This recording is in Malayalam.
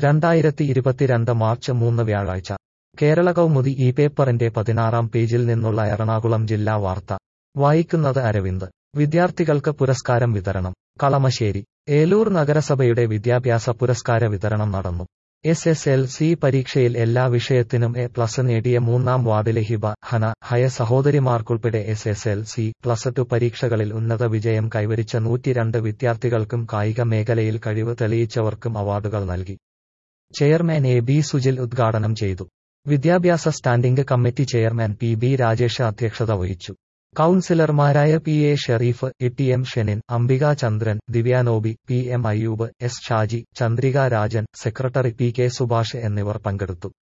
രണ്ടായിരത്തി ഇരുപത്തിരണ്ട് മാർച്ച് മൂന്ന് വ്യാഴാഴ്ച കേരള കൗമുദി ഈ പേപ്പറിന്റെ പതിനാറാം പേജിൽ നിന്നുള്ള എറണാകുളം ജില്ലാ വാർത്ത വായിക്കുന്നത് അരവിന്ദ് വിദ്യാർത്ഥികൾക്ക് പുരസ്കാരം വിതരണം കളമശ്ശേരി ഏലൂർ നഗരസഭയുടെ വിദ്യാഭ്യാസ പുരസ്കാര വിതരണം നടന്നു എസ് എസ് എൽ സി പരീക്ഷയിൽ എല്ലാ വിഷയത്തിനും എ പ്ലസ് നേടിയ മൂന്നാം വാർഡിലെ ഹിബ ഹന ഹയ സഹോദരിമാർക്കുൾപ്പെടെ S S L C plus two പരീക്ഷകളിൽ ഉന്നത വിജയം കൈവരിച്ച നൂറ്റിരണ്ട് വിദ്യാർത്ഥികൾക്കും കായിക മേഖലയിൽ കഴിവ് തെളിയിച്ചവർക്കും അവാർഡുകൾ നൽകി ചെയർമാൻ എ ബി സുജിൽ ഉദ്ഘാടനം ചെയ്തു വിദ്യാഭ്യാസ standing committee chairman P B Rajesh അധ്യക്ഷത വഹിച്ചു കൌൺസിലർമാരായ P A Sherif E T M Shenin Ambika Chandran Divyanobi P M Ayyub S Shaji Chandrika Rajan secretary P K Subhash എന്നിവർ പങ്കെടുത്തു